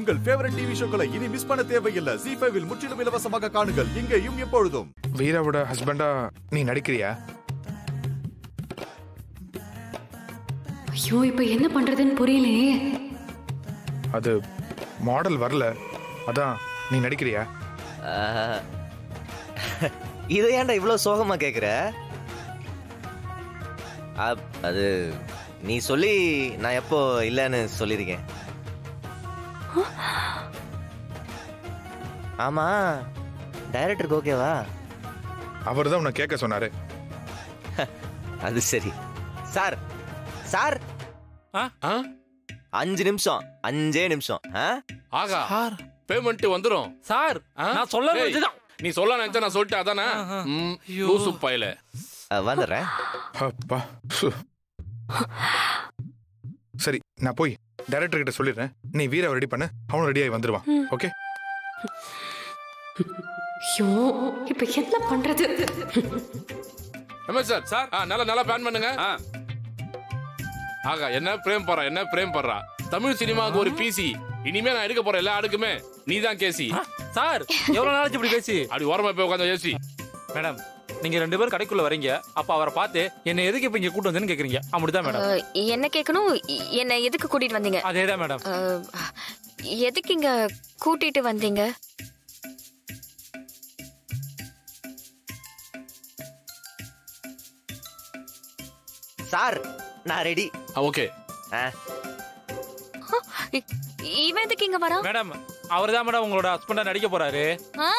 உங்கள் favourite TV ஷோக்களை இனி miss பண்ண தேவையில்லை ஜி ஃபைவில் முற்றிலும் இலவசமாக காணுங்கள் இங்கேயும் எப்பொழுதும் வீராவோட ஹஸ்பண்டா நீ நடிக்கிறியா ஐயோ இப்ப என்ன பண்றதுன்னு புரியலையே அது மாடல் வரல அதான் நீ நடிக்கிறியா ஆஹ். இதை ஏன்டா இவ்வளோ சோகமா கேக்குற அப்- அது நீ சொல்லி நான் எப்போ இல்லைன்னு சொல்லியிருக்கேன் ஆமா டைரக்டருக்கு ஓகேவா அவர் தான் உன்னை கேட்க சொன்னாரு அது சரி சார் சார் ஆ? அஞ்சு நிமிஷம் அஞ்சே நிமிஷம் ஆ? ஆகா பேமெண்ட் வந்துரும் சார் ஆ? நான் சொல்ல ஏய், வேண்டியதுதான் நீ சொல்ல நினைச்சா நான் சொல்லிட்டேன் அதானே ஆஹா. ம், ஐயோ. லூசு பயல அஹ், வந்துடுறேன் அப்பா சு. சரி நான் போய் டைரக்டர் கிட்ட சொல்லிடுறேன் நீ வீராவை ரெடி பண்ணு அவனும் ரெடியாகி வந்துருவான் ஓகே ஐயோ இப்ப என்ன பண்றது ரமேஷ் சார் சார். ஆ, நல்லா நல்லா பிளான் பண்ணுங்க ஆ. ஆகா என்ன பிரேம் பண்றா என்ன பிரேம் பண்றா தமிழ் சினிமாவுக்கு ஒரு பிசி இனிமே நான் எடுக்க போற எல்லா அடுக்குமே நீ தான் கேசி சார் எவ்வளவு நாளைக்கு இப்படி பேசி அப்படி ஓரமா போய் உட்காந்து ஏசி மேடம் நீங்க ரெண்டு பேரும் கடைக்குள்ள வரீங்க அப்ப அவரை பார்த்து என்ன எதுக்கு இப்ப இங்க கூட்டு வந்தேன்னு கேக்குறீங்க அப்படிதான் மேடம் அஹ், என்ன கேட்கணும் இ- என்ன எதுக்கு கூட்டிட்டு வந்தீங்க அதேதான் மேடம் அஹ், எதுக்கு இங்க கூட்டிட்டு வந்தீங்க சார் நான் ரெடி ஓகே இ- இவன் எதுக்கு இங்க வரான் மேடம் அவர் தான் மேடம் உங்களோட ஹஸ்பண்டா நடிக்க போறாரு ஆ?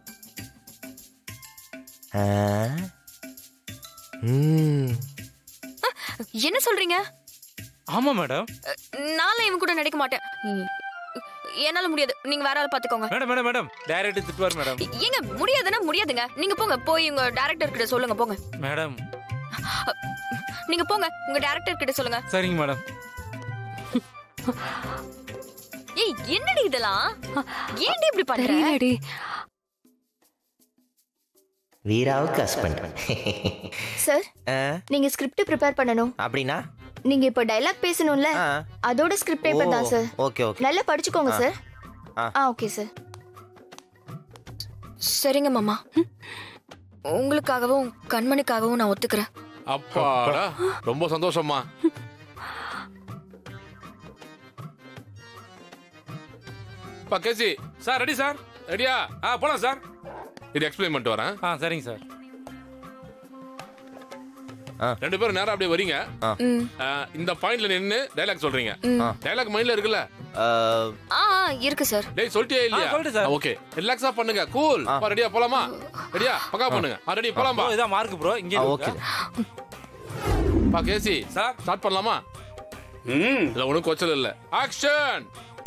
என்ன சொல்றீங்க ஆமா மேடம் நானும் இவன் கூட நடிக்க மாட்டேன் ம். என்னால முடியாது நீங்க வேற ஆள் பாத்துக்கோங்க மேடம் மேடம் மேடம் டைரக்ட் திட்டுவார் மேடம் ஏங்க முடியாதுன்னா முடியாதுங்க நீங்க போங்க போய் உங்க டைரக்டர் கிட்ட சொல்லுங்க போங்க மேடம் நீங்க போங்க உங்க டைரக்டர் கிட்ட சொல்லுங்க சரிங்க மேடம் ஏய் என்னடி இதெல்லாம் ஏன்டி இப்படி பண்ற தெரியலடி வீராவுக்கு ஹஸ்பண்ட் சார் நீங்க ஸ்கிரிப்ட் ப்ரிப்பேர் பண்ணணும் அப்படின்னா நீங்க இப்போ டைலாக் பேசணும்ல ஆ. அதோட ஸ்கிரிப்ட் பேப்பர் தான் சார் ஓகே ஓகே நல்லா படிச்சுக்கோங்க சார் ஆ. ஆ ஓகே சார் சரிங்க மாமா உங்களுக்காகவும் கண்மணிக்காகவும் நான் ஒத்துக்கிறேன் அப்பாடா ரொம்ப சந்தோஷமா பா கேசி சார் ரெடி சார் ரெடியா ஆ போலாம் சார் இது எக்ஸ்பிளைன் பண்ணிட்டு வரேன் ஆ சரிங்க சார் ரெண்டு பேரும் நேரா அப்படியே வரீங்க ம். ஆ, இந்த பாயிண்ட்ல நின்னு டைலாக் சொல்றீங்க டைலாக் மைண்ட்ல இருக்குல்ல அஹ், ஆ ஆ, இருக்கு சார் டேய் சொல்லிட்டே இல்லையா ஆ, சொல்லிட்டேன் சார். ஓகே ரிலாக்ஸா பண்ணுங்க கூல் ரெடியா போலாமா ரெடியா பக்கா பண்ணுங்க ரெடி போலாம்பா ப்ரோ இதான் மார்க் ப்ரோ இங்கே ஆ, இருக்கு. ஓகே பா கேசி சார் ஸ்டார்ட் பண்ணலாமா ம் இதுல ஒண்ணும் கொச்சல் இல்ல ஆக்ஷன்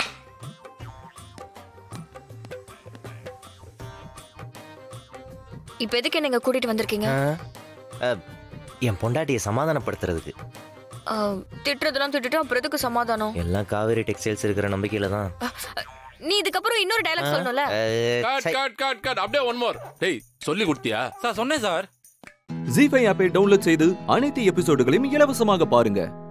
இப்போ எதுக்கு என்ன இங்க கூட்டிட்டு வந்திருக்கீங்க அஹ், அஹ், என் பொண்டாட்டியை சமாதானப்படுத்துறதுக்கு ஆ, திட்டுறதெல்லாம் திட்டுட்டு அப்புறம் எதுக்கு சமாதானம் எல்லாம் காவேரி டெக்ஸ்டைல்ஸ் இருக்கிற நம்பிக்கையில தான் நீ இதுக்கப்புறம் இன்னொரு டைலாக் சொல்லணும்ல அஹ், கட் சை- கட் கட் கட் அப்படியே ஒன் மோர் டேய் சொல்லி கொடுத்தியா சார் சொன்னேன் சார் ஜி ஃபைவ் ஆப்பை டவுன்லோட் செய்து அனைத்து எபிசோடுகளையும் இலவசமாக பாருங்க